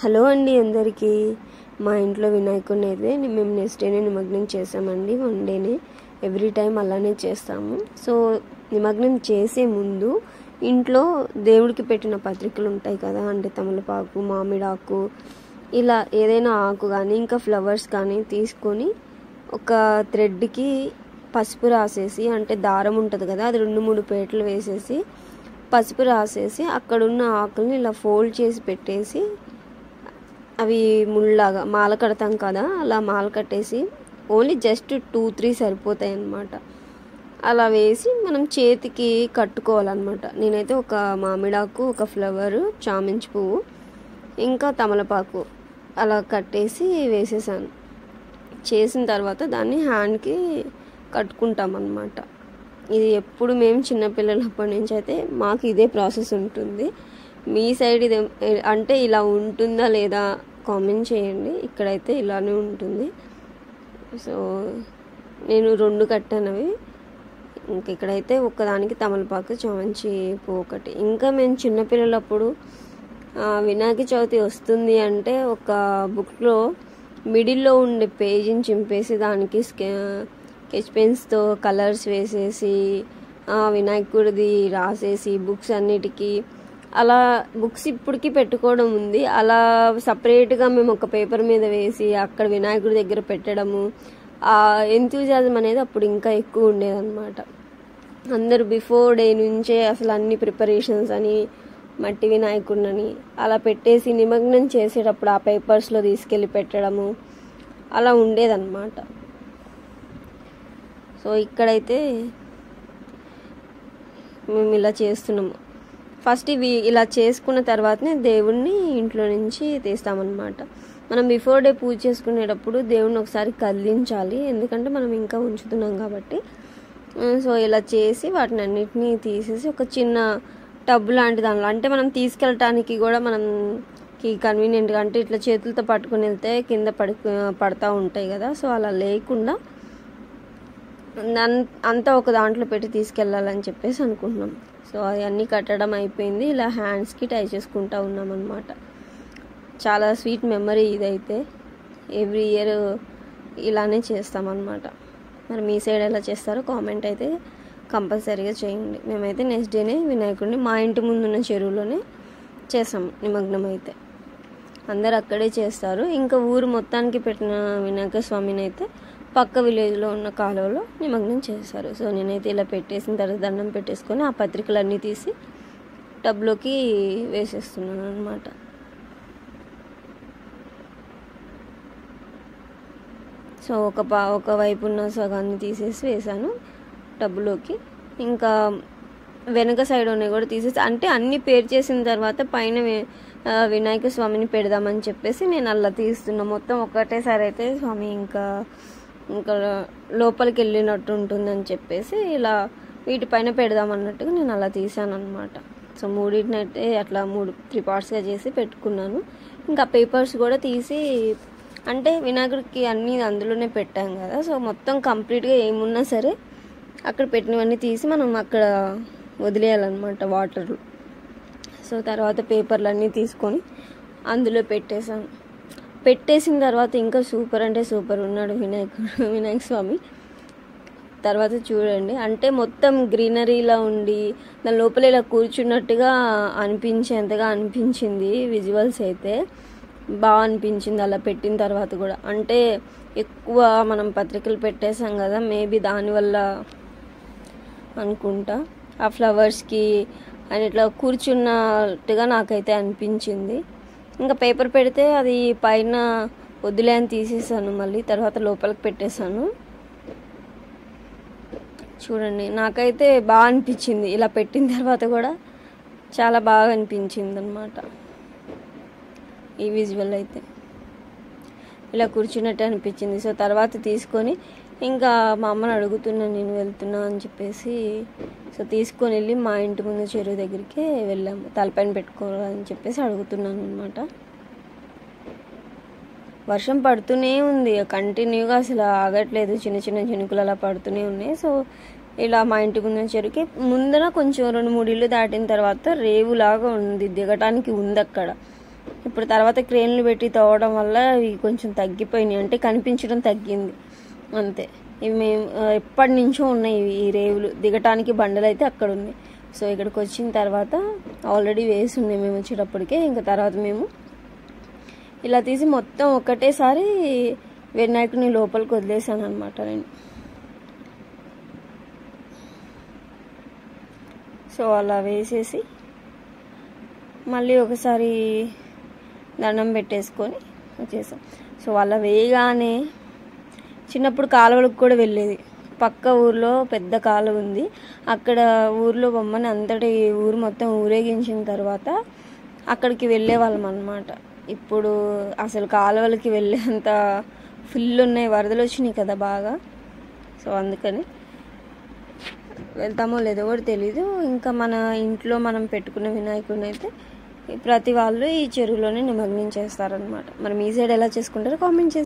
hello అండి అందరికీ మా ఇంట్లో వినాయకుడిని అయితే మేము నెక్స్ట్ డేనే నిమగ్నం చేసామండి వన్ డేనే ఎవ్రీ టైం అలానే చేస్తాము సో నిమగ్నం చేసే ముందు ఇంట్లో దేవుడికి పెట్టిన పత్రికలు ఉంటాయి కదా అంటే తమలపాకు మామిడాకు ఇలా ఏదైనా ఆకు కానీ ఇంకా ఫ్లవర్స్ కానీ తీసుకొని ఒక థ్రెడ్కి పసుపు రాసేసి అంటే దారం ఉంటుంది కదా అది రెండు మూడు పేటలు వేసేసి పసుపు రాసేసి అక్కడున్న ఆకుల్ని ఇలా ఫోల్డ్ చేసి పెట్టేసి అవి ముళ్ళలాగా మాల కడతాం కదా అలా మాల కట్టేసి ఓన్లీ జస్ట్ టూ త్రీ సరిపోతాయి అన్నమాట అలా వేసి మనం చేతికి కట్టుకోవాలన్నమాట నేనైతే ఒక మామిడాకు ఒక ఫ్లవర్ చామంతి పువ్వు ఇంకా తమలపాకు అలా కట్టేసి వేసేసాను చేసిన తర్వాత దాన్ని హ్యాండ్కి కట్టుకుంటాం అన్నమాట ఇది ఎప్పుడు మేము చిన్నపిల్లలప్పటి నుంచి అయితే మాకు ఇదే ప్రాసెస్ ఉంటుంది మీ సైడ్ ఇది అంటే ఇలా ఉంటుందా లేదా కామెంట్ చేయండి ఇక్కడైతే ఇలానే ఉంటుంది సో నేను రెండు కట్టానవి ఇంక ఇక్కడైతే ఒక్కదానికి తమలపాకు చామంచి పువ్వు ఒకటి ఇంకా మేము చిన్నపిల్లలప్పుడు వినాయక చవితి వస్తుంది అంటే ఒక బుక్లో మిడిల్లో ఉండే పేజీని చింపేసి దానికి స్కెచ్ పెన్స్తో కలర్స్ వేసేసి వినాయకుడిది రాసేసి బుక్స్ అన్నిటికీ అలా బుక్స్ ఇప్పటికి పెట్టుకోవడం ఉంది అలా సపరేట్గా మేము ఒక పేపర్ మీద వేసి అక్కడ వినాయకుడి దగ్గర పెట్టడము ఆ ఎంతూజాజం అనేది అప్పుడు ఇంకా ఎక్కువ ఉండేదన్నమాట అందరూ బిఫోర్ డే నుంచే అసలు అన్ని ప్రిపరేషన్స్ అని మట్టి వినాయకుడిని అలా పెట్టేసి నిమగ్నం చేసేటప్పుడు ఆ పేపర్స్లో తీసుకెళ్ళి పెట్టడము అలా ఉండేదన్నమాట సో ఇక్కడైతే మేము ఇలా చేస్తున్నాము ఫస్ట్ ఇవి ఇలా చేసుకున్న తర్వాతనే దేవుణ్ణి ఇంట్లో నుంచి తీస్తామన్నమాట మనం బిఫోర్ డే పూజ చేసుకునేటప్పుడు దేవుణ్ణి ఒకసారి కదిలించాలి ఎందుకంటే మనం ఇంకా ఉంచుతున్నాం కాబట్టి సో ఇలా చేసి వాటిని అన్నిటినీ తీసేసి ఒక చిన్న టబ్ లాంటి దానిలో అంటే మనం తీసుకెళ్ళటానికి కూడా మనకి కన్వీనియంట్గా అంటే ఇట్లా చేతులతో పట్టుకుని వెళ్తే కింద పడి పడతా ఉంటాయి కదా సో అలా లేకుండా అంతా ఒక దాంట్లో పెట్టి తీసుకెళ్ళాలని చెప్పేసి అనుకుంటున్నాం సో అది అన్నీ కట్టడం అయిపోయింది ఇలా హ్యాండ్స్కి టై చేసుకుంటా ఉన్నాం అనమాట చాలా స్వీట్ మెమరీ ఇదైతే ఎవ్రీ ఇయర్ ఇలానే చేస్తామన్నమాట మరి మీ సైడ్ ఎలా చేస్తారో కామెంట్ అయితే కంపల్సరీగా చేయండి మేమైతే నెక్స్ట్ డేనే వినాయకుడిని మా ఇంటి ముందున్న చెరువులోనే చేసాం నిమగ్నం అయితే అందరు అక్కడే చేస్తారు ఇంకా ఊరు మొత్తానికి పెట్టిన వినాయక స్వామిని అయితే పక్క విలేజ్లో ఉన్న కాలువలో నిమగ్నం చేశారు సో నేనైతే ఇలా పెట్టేసిన తర్వాత దండం పెట్టేసుకొని ఆ పత్రికలన్నీ తీసి టబ్లోకి వేసేస్తున్నాను అనమాట సో ఒక పా ఒక వైపు ఉన్న సగాన్ని తీసేసి వేసాను టబ్లోకి ఇంకా వెనక సైడ్ ఉన్నాయి కూడా తీసేసి అంటే అన్ని పేరు చేసిన తర్వాత పైన వినాయక స్వామిని పెడదామని చెప్పేసి నేను అలా తీస్తున్నా మొత్తం ఒకటేసారి అయితే స్వామి ఇంకా ఇంకా లోపలికి వెళ్ళినట్టు ఉంటుందని చెప్పేసి ఇలా వీటిపైన పెడదాం అన్నట్టుగా నేను అలా తీసాను అనమాట సో మూడింటిని అయితే అట్లా మూడు త్రీ పార్ట్స్గా చేసి పెట్టుకున్నాను ఇంకా పేపర్స్ కూడా తీసి అంటే వినాయకుడికి అన్నీ అందులోనే పెట్టాం కదా సో మొత్తం కంప్లీట్గా ఏమున్నా సరే అక్కడ పెట్టినవన్నీ తీసి మనం అక్కడ వదిలేయాలన్నమాట వాటర్లో సో తర్వాత పేపర్లు అన్నీ తీసుకొని అందులో పెట్టేశాను పెట్టేసిన తర్వాత ఇంకా సూపర్ అంటే సూపర్ ఉన్నాడు వినాయకుడు వినాయక స్వామి తర్వాత చూడండి అంటే మొత్తం గ్రీనరీలా ఉండి దాని లోపల ఇలా కూర్చున్నట్టుగా అనిపించేంతగా అనిపించింది విజువల్స్ అయితే బాగా అనిపించింది అలా పెట్టిన తర్వాత కూడా అంటే ఎక్కువ మనం పత్రికలు పెట్టేసాం కదా మేబీ దానివల్ల అనుకుంటా ఆ ఫ్లవర్స్కి అండ్ ఇట్లా కూర్చున్నట్టుగా నాకైతే అనిపించింది ఇంకా పేపర్ పెడితే అది పైన వద్దులే అని తీసేసాను మళ్ళీ తర్వాత లోపలికి పెట్టేశాను చూడండి నాకైతే బాగా అనిపించింది ఇలా పెట్టిన తర్వాత కూడా చాలా బాగా అనిపించింది అనమాట ఈ విజువల్ అయితే ఇలా కూర్చున్నట్టు అనిపించింది సో తర్వాత తీసుకొని ఇంకా మా అమ్మని అడుగుతున్నాను నేను వెళ్తున్నా అని చెప్పేసి సో తీసుకొని వెళ్ళి మా ఇంటి ముందు చెరువు దగ్గరికి వెళ్ళాము తలపైన పెట్టుకోవాలని చెప్పేసి అడుగుతున్నాను అనమాట వర్షం పడుతూనే ఉంది కంటిన్యూగా అసలు ఆగట్లేదు చిన్న చిన్న చినుకులు అలా పడుతూనే ఉన్నాయి సో ఇలా మా ఇంటి ముందు చెరువుకి ముందర కొంచెం రెండు మూడు ఇల్లు దాటిన తర్వాత రేవులాగా ఉంది దిగటానికి ఉంది అక్కడ ఇప్పుడు తర్వాత క్రేన్లు పెట్టి తవ్వడం వల్ల ఇవి కొంచెం తగ్గిపోయినాయి అంటే కనిపించడం తగ్గింది అంతే ఇవి మేము ఆ, ఎప్పటి నుంచో ఉన్నాయి ఇవి ఈ రేవులు దిగటానికి బండలు అయితే అక్కడ ఉన్నాయి సో ఇక్కడికి వచ్చిన తర్వాత ఆల్రెడీ వేసి ఉన్నాయి మేము వచ్చేటప్పటికే ఇంకా తర్వాత మేము ఇలా తీసి మొత్తం ఒకటేసారి వినాయకుని లోపలికి వదిలేసాను అనమాట నేను సో అలా వేసేసి మళ్ళీ ఒకసారి దండం పెట్టేసుకొని వచ్చేసాం సో అలా వేయగానే చిన్నప్పుడు కాలువలకు కూడా వెళ్ళేది పక్క ఊర్లో పెద్ద కాలువ ఉంది అక్కడ ఊర్లో బొమ్మని అంతటి ఊరు మొత్తం ఊరేగించిన తర్వాత అక్కడికి వెళ్ళే వాళ్ళం అనమాట ఇప్పుడు అసలు కాలువలకి వెళ్ళేంత ఫుల్ ఉన్నాయి వరదలు వచ్చినాయి కదా బాగా సో అందుకని వెళ్తామో లేదో కూడా తెలీదు ఇంకా మన ఇంట్లో మనం పెట్టుకున్న వినాయకుడిని అయితే ప్రతి వాళ్ళు ఈ చెరువులోనే నిమగ్నం చేస్తారనమాట మరి మీ సైడ్ ఎలా చేసుకుంటారో కామెంట్ చేసి